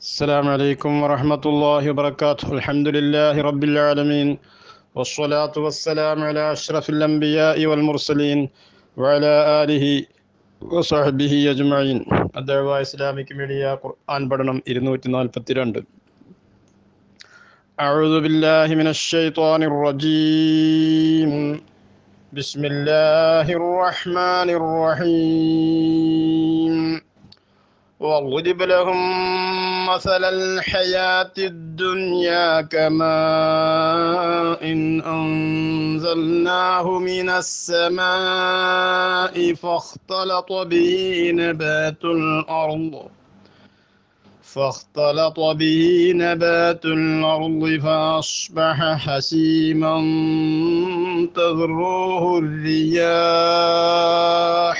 السلام عليكم ورحمة الله وبركاته الحمد لله رب العالمين والصلاة والسلام على أشرف الأنبياء والمرسلين وعلى آله وصحبه أجمعين الدعوة إسلامك ميديا قرآن بدنم ഇരുന്നൂറ്റി നാൽപ്പത്തിരണ്ട് أعوذ بالله من الشيطان الرجيم بسم الله الرحمن الرحيم واضرب لهم مثل الحياة الدنيا كماء إن أنزلناه من السماء فاختلط به نبات الأرض فاختلط به نبات الأرض فأصبح حسيما تذروه الرياح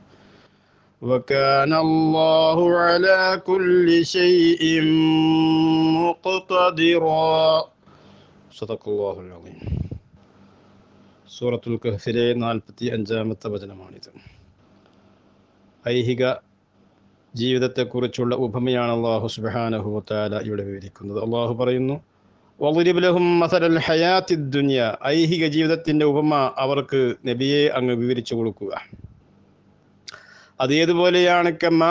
وكان الله على كل شيء مقتدرا صدق الله العظيم സൂറത്തുൽ കഹ്ഫിലെ നാൽപ്പത്തി അഞ്ചാമത്തെ വചനമാണിത് ഐഹിക ജീവിതത്തെക്കുറിച്ചുള്ള ഉപമയാണ് അള്ളാഹു സുബാനഹുത്താല ഇവിടെ വിവരിക്കുന്നത് അള്ളാഹു പറയുന്നു വളുരിബുലഹും മസലൽ ഹയാത്തി ദുനിയ ഐഹിക ജീവിതത്തിൻ്റെ ഉപമ അവർക്ക് നബിയെ അങ്ങ് വിവരിച്ചു കൊടുക്കുക അത് ഏതുപോലെയാണ്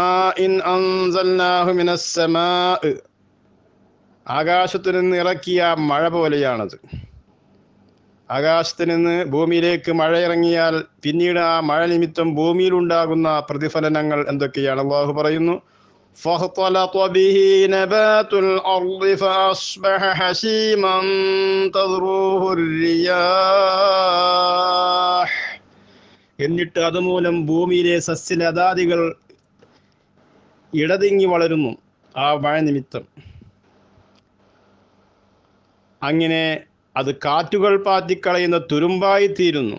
ആകാശത്തു നിന്ന് ഇറക്കിയ മഴ പോലെയാണത് ആകാശത്ത് നിന്ന് ഭൂമിയിലേക്ക് മഴ ഇറങ്ങിയാൽ പിന്നീട് ആ മഴ നിമിത്തം ഭൂമിയിലുണ്ടാകുന്ന പ്രതിഫലനങ്ങൾ എന്തൊക്കെയാണ് അള്ളാഹു പറയുന്നു فاختلط به نبات الأرض فأصبح حسيما تذروه الرياح എന്നിട്ട് അതുമൂലം ഭൂമിയിലെ സസ്യലതാദികൾ ഇടതിങ്ങി വളരുന്നു ആ മഴ നിമിത്തം അങ്ങനെ അത് കാറ്റുകൾ പാറ്റിക്കളയുന്ന തുരുമ്പായി തീരുന്നു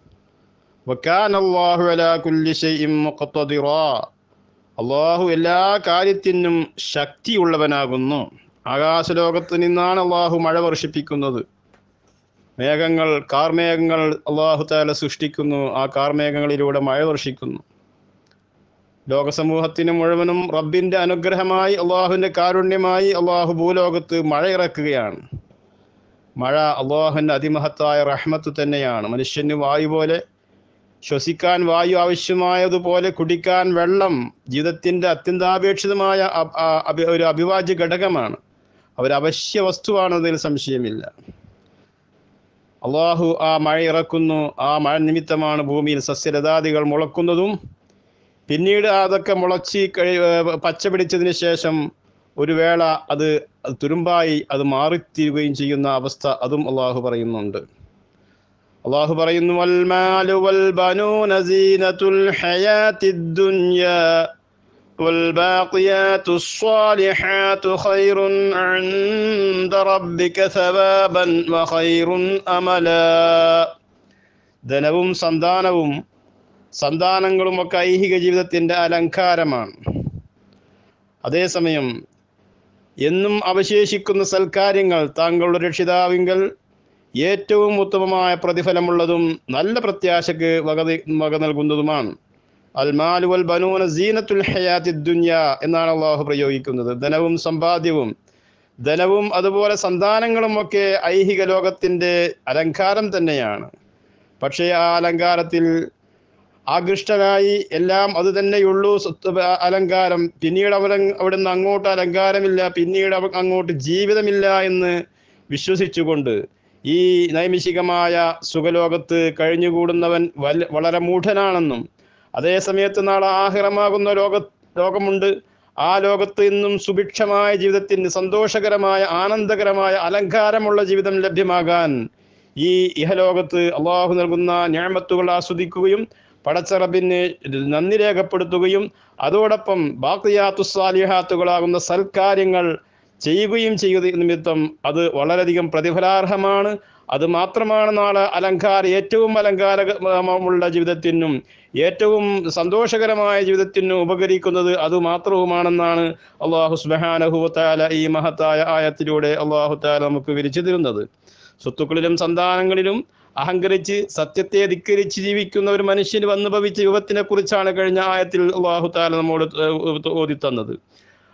അള്ളാഹു എല്ലാ കാര്യത്തിനും ശക്തിയുള്ളവനാകുന്നു ആകാശലോകത്ത് നിന്നാണ് അള്ളാഹു മഴ വർഷിപ്പിക്കുന്നത് മേഘങ്ങൾ കാർമേഘങ്ങൾ അള്ളാഹു താല സൃഷ്ടിക്കുന്നു ആ കാർമേഘങ്ങളിലൂടെ മഴ വർഷിക്കുന്നു ലോകസമൂഹത്തിന് മുഴുവനും റബ്ബിന്റെ അനുഗ്രഹമായി അള്ളാഹുവിന്റെ കാരുണ്യമായി അള്ളാഹു ഭൂലോകത്ത് മഴ ഇറക്കുകയാണ് മഴ അള്ളാഹുവിൻ്റെ അതിമഹത്തായ റഹ്മത്ത് തന്നെയാണ് മനുഷ്യന് വായു പോലെ ശ്വസിക്കാൻ വായു ആവശ്യമായതുപോലെ കുടിക്കാൻ വെള്ളം ജീവിതത്തിൻ്റെ അത്യന്താപേക്ഷിതമായ ഒരു അഭിവാജ്യ ഘടകമാണ് അവരവശ്യ വസ്തുവാണെന്നതിൽ സംശയമില്ല അള്ളാഹു ആ മഴ ഇറക്കുന്നു ആ മഴ നിമിത്തമാണ് ഭൂമിയിൽ സസ്യലതാദികൾ മുളക്കുന്നതും പിന്നീട് അതൊക്കെ മുളച്ച് കഴി പച്ച പിടിച്ചതിന് ശേഷം ഒരു വേള അത് തുരുമ്പായി അത് മാറിത്തീരുകയും ചെയ്യുന്ന അവസ്ഥ അതും അള്ളാഹു പറയുന്നുണ്ട് അള്ളാഹു പറയുന്നു വൽമാലു വൽ ബനൂന സീനത്തുൽ ഹയാത്തിദ് ദുനിയാ والباقيات الصالحات خير عند ربك ثوابا وخير أملا ധനവും സന്താനവും സന്താനങ്ങളും ഒക്കെ ഐഹിക ജീവിതത്തിൻ്റെ അലങ്കാരമാണ് അതേസമയം എന്നും അവശേഷിക്കുന്ന സൽക്കാര്യങ്ങൾ താങ്കളുടെ രക്ഷിതാവിങ്കൽ ഏറ്റവും ഉത്തമമായ പ്രതിഫലമുള്ളതും നല്ല പ്രത്യാശക്ക് വക വക നൽകുന്നതുമാണ് അൽമാലു വൽ ബനൂന സീനത്തുൽ ഹയാത്തി ദുന്യ എന്നാണ് അള്ളാഹു പ്രയോഗിക്കുന്നത് ധനവും സമ്പാദ്യവും ധനവും അതുപോലെ സന്താനങ്ങളും ഒക്കെ ഐഹിക ലോകത്തിൻ്റെ അലങ്കാരം തന്നെയാണ് പക്ഷേ ആ അലങ്കാരത്തിൽ ആകൃഷ്ടനായി എല്ലാം അത് തന്നെയുള്ളൂ അലങ്കാരം പിന്നീട് അവർ അവിടുന്ന് അങ്ങോട്ട് അലങ്കാരമില്ല പിന്നീട് അവർ അങ്ങോട്ട് ജീവിതമില്ല എന്ന് വിശ്വസിച്ചുകൊണ്ട് ഈ നൈമിഷികമായ സുഖലോകത്ത് കഴിഞ്ഞുകൂടുന്നവൻ വളരെ മൂഢനാണെന്നും അതേ സമയത്ത് നാളെ ആഹിറമാകുന്ന ലോക ലോകമുണ്ട് ആ ലോകത്ത് ഇന്നും സുഭിക്ഷമായ ജീവിതത്തിന് സന്തോഷകരമായ ആനന്ദകരമായ അലങ്കാരമുള്ള ജീവിതം ലഭ്യമാകാൻ ഈ ഇഹലോകത്ത് അള്ളാഹു നൽകുന്ന ഞാമത്തുകൾ ആസ്വദിക്കുകയും പടച്ചറബിന് നന്ദി രേഖപ്പെടുത്തുകയും അതോടൊപ്പം ബാക്കിയാത്തു സാലിഹാത്തുകളാകുന്ന സൽക്കാര്യങ്ങൾ ചെയ്യുകയും ചെയ്യുക നിമിത്തം അത് വളരെയധികം പ്രതിഫലാർഹമാണ് അത് മാത്രമാണ് നാളെ അലങ്കാര ഏറ്റവും അലങ്കാരമുള്ള ജീവിതത്തിനും ഏറ്റവും സന്തോഷകരമായ ജീവിതത്തിനും ഉപകരിക്കുന്നത് അത് മാത്രവുമാണെന്നാണ് അള്ളാഹു സുബാനഹുത്താല ഈ മഹത്തായ ആയത്തിലൂടെ അള്ളാഹു താല നമുക്ക് വിരിച്ചു തരുന്നത് സ്വത്തുക്കളിലും സന്താനങ്ങളിലും അഹങ്കരിച്ച് സത്യത്തെ ധിക്കരിച്ച് ജീവിക്കുന്ന ഒരു മനുഷ്യന് വന്നു ഭവിച്ച യുഗത്തിനെ കുറിച്ചാണ് കഴിഞ്ഞ ആയത്തിൽ അള്ളാഹു താല നമ്മോട് ഓതി തന്നത്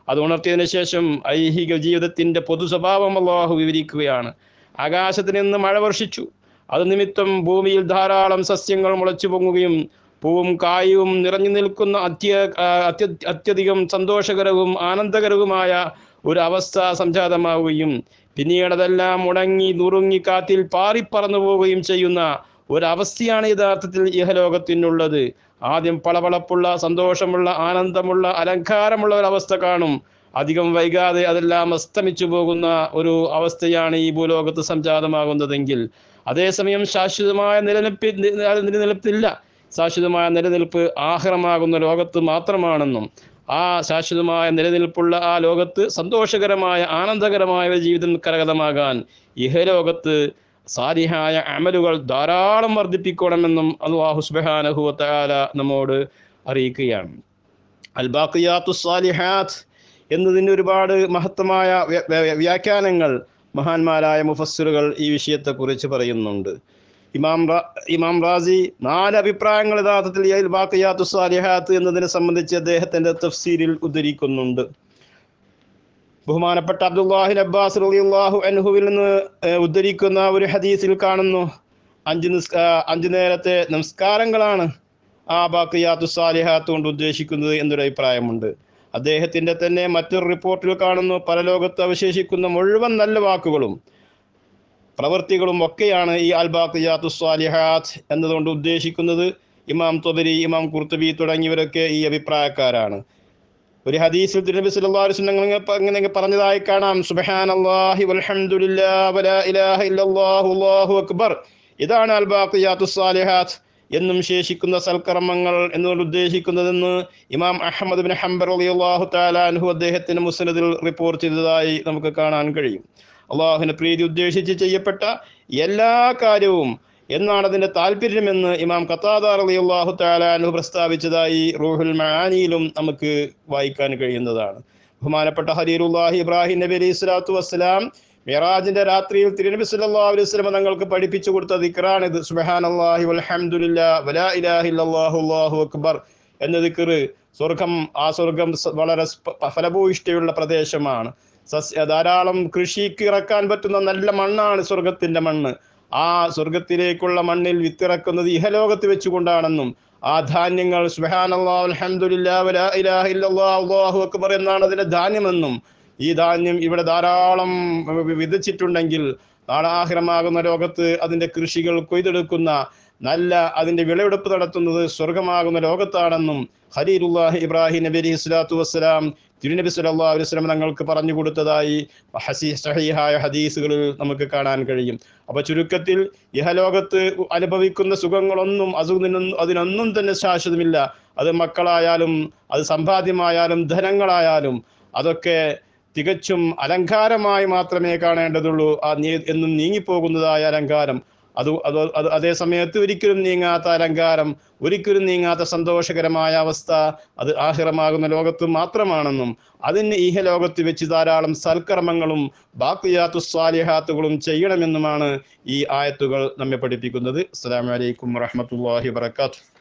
അത് ഉണർത്തിയതിനു ശേഷം ഐഹിക ജീവിതത്തിന്റെ പൊതു സ്വഭാവം അള്ളാഹു വിവരിക്കുകയാണ് ആകാശത്ത് നിന്ന് മഴ വർഷിച്ചു അത് നിമിത്തം ഭൂമിയിൽ ധാരാളം സസ്യങ്ങൾ മുളച്ചു പൊങ്ങുകയും പൂവും കായും നിറഞ്ഞു നിൽക്കുന്ന അത്യ ആ, അത്യ അത്യധികം സന്തോഷകരവും ആനന്ദകരവുമായ ഒരു അവസ്ഥ സംജാതമാവുകയും പിന്നീട് അതെല്ലാം ഉണങ്ങി നുറുങ്ങി കാറ്റിൽ പാറിപ്പറന്നു പോവുകയും ചെയ്യുന്ന ഒരവസ്ഥയാണ് യഥാർത്ഥത്തിൽ ഇഹലോകത്തിനുള്ളത് ആദ്യം പളപളപ്പുള്ള സന്തോഷമുള്ള ആനന്ദമുള്ള അലങ്കാരമുള്ള ഒരവസ്ഥ കാണും അധികം വൈകാതെ അതെല്ലാം അസ്തമിച്ചു പോകുന്ന ഒരു അവസ്ഥയാണ് ഈ ഭൂലോകത്ത് സംജാതമാകുന്നതെങ്കിൽ അതേസമയം ശാശ്വതമായ നിലനിൽപ്പി നിലനിൽപ്പില്ല ശാശ്വതമായ നിലനിൽപ്പ് ആഹ്റമാകുന്ന ലോകത്ത് മാത്രമാണെന്നും ആ ശാശ്വതമായ നിലനിൽപ്പുള്ള ആ ലോകത്ത് സന്തോഷകരമായ ആനന്ദകരമായ ഒരു ജീവിതം കരഗതമാകാൻ ഇഹലോകത്ത് സാരിഹായ അമലുകൾ ധാരാളം വർദ്ധിപ്പിക്കണമെന്നും അള്ളാഹു സുബ്ഹാനഹു വതആല നമ്മോട് അറിയിക്കുകയാണ് അൽ ബാഖിയാത്തു സാലിഹാത്ത് എന്നതിന് ഒരുപാട് മഹത്തമായ വ്യ- വ്യ- വ്യാഖ്യാനങ്ങൾ മഹാന്മാരായ മുഫസ്സിറുകൾ ഈ വിഷയത്തെക്കുറിച്ച് പറയുന്നുണ്ട് ഇമാം റാ- ഇമാം റാസി നാല് അഭിപ്രായങ്ങൾ യഥാർത്ഥത്തിൽ ഈ അൽ ബാഖിയാത്തു സാലിഹാത്ത് എന്നതിനെ സംബന്ധിച്ച് അദ്ദേഹത്തിന്റെ തഫ്സീരിൽ ഉദ്ധരിക്കുന്നുണ്ട് ബഹുമാനപ്പെട്ട അബ്ദുല്ലാഹിൻ അബ്ബാസ് റളിയല്ലാഹു അൻഹുവിൽ നിന്ന് ഏഹ്, ഉദ്ധരിക്കുന്ന ഒരു ഹദീസിൽ കാണുന്നു അഞ്ച് നിസ് ആ, അഞ്ച് നേരത്തെ നമസ്കാരങ്ങളാണ് ആ ബാക്കിയാത്തു സാലിഹാത്ത് കൊണ്ട് ഉദ്ദേശിക്കുന്നത് എന്നൊരു അഭിപ്രായമുണ്ട് അദ്ദേഹത്തിന്റെ തന്നെ മറ്റൊരു റിപ്പോർട്ടിൽ കാണുന്നു പരലോകത്ത് അവശേഷിക്കുന്ന മുഴുവൻ നല്ല വാക്കുകളും പ്രവൃത്തികളും ഒക്കെയാണ് ഈ അൽ ബാക്കിയാത്തു സാലിഹാത്ത് എന്നതുകൊണ്ട് ഉദ്ദേശിക്കുന്നത് ഇമാം തൊബരി ഇമാം കുർത്തുബി തുടങ്ങിയവരൊക്കെ ഈ അഭിപ്രായക്കാരാണ് ഒരു ഹദീസിൽ തിരുനബി സല്ലല്ലാഹു അലൈഹി വസല്ലം ഇങ്ങനെ പ- ഇങ്ങനെ പറഞ്ഞതായി കാണാം സുബ്ഹാനല്ലാഹി വൽഹംദുലില്ലാഹി വലാ ഇലാഹ ഇല്ലല്ലാഹു അല്ലാഹു അക്ബർ ഇതാണ് അൽ ബാഖിയാത്തു സാലിഹാത്ത് എന്നും ശേഷിക്കുന്ന സൽക്കർമ്മങ്ങൾ എന്നുകൊണ്ട് ഉദ്ദേശിക്കുന്നതെന്ന് ഇമാം അഹമ്മദ് ബിൻ ഹംബർ റളിയല്ലാഹു തആല അൻഹു അദ്ദേഹത്തിന്റെ മുസ്നദിൽ റിപ്പോർട്ട് ചെയ്തതായി നമുക്ക് കാണാൻ കഴിയും അള്ളാഹുവിന് പ്രീതി ഉദ്ദേശിച്ച് ചെയ്യപ്പെട്ട എല്ലാ കാര്യവും എന്നാണ് അതിന്റെ താല്പര്യമെന്ന് ഇമാം ഖത്താദ റളിയല്ലാഹു തആല അൻഹു പ്രസ്താവിച്ചതായി റൂഹുൽ മആനിയിലും നമുക്ക് വായിക്കാൻ കഴിയുന്നതാണ് ബഹുമാനപ്പെട്ട ഹരീറുല്ലാഹി ഇബ്രാഹിം നബി അലൈഹി സ്വലാത്തു വസ്സലാം മിറാജിന്റെ രാത്രിയിൽ തിരുനബി സല്ലല്ലാഹു അലൈഹി വസല്ലം തങ്ങൾക്ക് പഠിപ്പിച്ചു കൊടുത്ത ദിക്റാണ് ഇത് സുബ്ഹാനല്ലാഹി വൽഹംദുലില്ലാ വലാ ഇലാഹ ഇല്ലല്ലാഹു അല്ലാഹു അക്ബർ എന്ന ദിക്റ് സ്വർഗം ആ സ്വർഗം സ- വളരെ സ്പ- ഫലഭൂയിഷ്ഠയുള്ള പ്രദേശമാണ് സസ്യ ധാരാളം കൃഷിക്ക് ഇറക്കാൻ പറ്റുന്ന നല്ല മണ്ണാണ് സ്വർഗത്തിന്റെ മണ്ണ് ആ സ്വർഗത്തിലേക്കുള്ള മണ്ണിൽ വിത്തിറക്കുന്നത് ഇഹലോകത്ത് വെച്ചുകൊണ്ടാണെന്നും ആ ധാന്യങ്ങൾ സുബ്ഹാനല്ലാഹ് അൽഹംദുലില്ലാഹ് വലാ ഇലാഹ ഇല്ലല്ലാഹ് അല്ലാഹു അക്ബർ എന്നാണ് അതിന്റെ ധാന്യമെന്നും ഈ ധാന്യം ഇവിടെ ധാരാളം വി- വിതച്ചിട്ടുണ്ടെങ്കിൽ നാളാഹിറമാകുന്ന ലോകത്ത് അതിന്റെ കൃഷികൾ കൊയ്തെടുക്കുന്ന നല്ല അതിന്റെ വിളവെടുപ്പ് നടത്തുന്നത് സ്വർഗമാകുന്ന ലോകത്താണെന്നും ഖലീലുല്ലാഹി ഇബ്രാഹിം നബി അലൈഹി സ്വലാത്തു വസ്സലാം തിരുനബി സല്ലല്ലാഹു അലൈഹി വസല്ലം തങ്ങൾക്ക് പറഞ്ഞു കൊടുത്തതായി ഹസീ സഹീഹായ ഹദീസുകളിൽ നമുക്ക് കാണാൻ കഴിയും അപ്പൊ ചുരുക്കത്തിൽ ഇഹലോകത്ത് അനുഭവിക്കുന്ന സുഖങ്ങളൊന്നും അതിനൊന്നും അതിനൊന്നും തന്നെ ശാശ്വതമില്ല അത് മക്കളായാലും അത് സമ്പാദ്യമായാലും ധനങ്ങളായാലും അതൊക്കെ തികച്ചും അലങ്കാരമായി മാത്രമേ കാണേണ്ടതുള്ളൂ ആ നീ എന്നും നീങ്ങിപ്പോകുന്നതായ അലങ്കാരം അത് അത് അത് അതേ സമയത്ത് ഒരിക്കലും നീങ്ങാത്ത അലങ്കാരം ഒരിക്കലും നീങ്ങാത്ത സന്തോഷകരമായ അവസ്ഥ അത് ആഹിറമാകുന്ന ലോകത്ത് മാത്രമാണെന്നും അതിന് ഈഹ ലോകത്ത് വെച്ച് ധാരാളം സൽക്കർമ്മങ്ങളും ബാക്കിയാത്തു സ്വാലിഹാത്തുകളും ചെയ്യണമെന്നുമാണ് ഈ ആയത്തുകൾ നമ്മെ പഠിപ്പിക്കുന്നത് അസ്സലാമു അലൈക്കും വറഹ്മത്തുള്ളാഹി വബറകാതുഹു